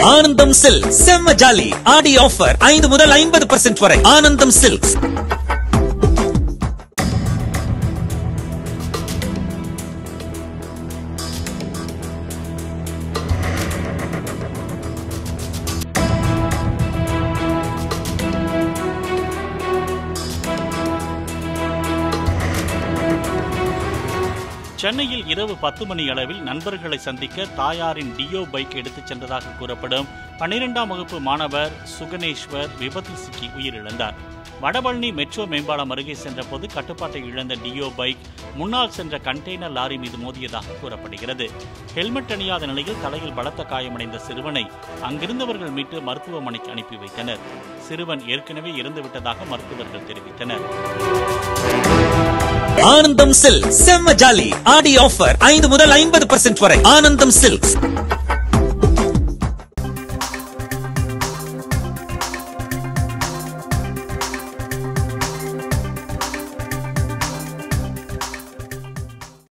ஆனந்தம் சில்க் செம்ம ஜாலி ஆடி ஆஃபர் ஐந்து முதல் ஐம்பது பர்சன்ட் வரை ஆனந்தம் சில்க்ஸ் சென்னையில் இரவு பத்து மணி அளவில் நண்பர்களை சந்திக்க தாயாரின் டியோ பைக் எடுத்துச் சென்றதாக கூறப்படும் பன்னிரெண்டாம் வகுப்பு மாணவர் சுகனேஸ்வர் விபத்தில் சிக்கி உயிரிழந்தார் வடபழனி மெட்ரோ மேம்பாலம் அருகே சென்றபோது கட்டுப்பாட்டை இழந்த டியோ பைக் முன்னால் சென்ற கண்டெய்னர் லாரி மீது மோதியதாக கூறப்படுகிறது ஹெல்மெட் அணியாத நிலையில் தலையில் பலத்த காயமடைந்த சிறுவனை அங்கிருந்தவர்கள் மீட்டு மருத்துவமனைக்கு அனுப்பி வைத்தனர் சிறுவன் ஏற்கனவே இறந்துவிட்டதாக மருத்துவர்கள் தெரிவித்தனர் ஆனந்தம் சில்க் செம்ம ஜாலி ஆடி ஆஃபர் ஐந்து முதல் ஐம்பது பர்சன்ட் வரை ஆனந்தம் சில்க்ஸ்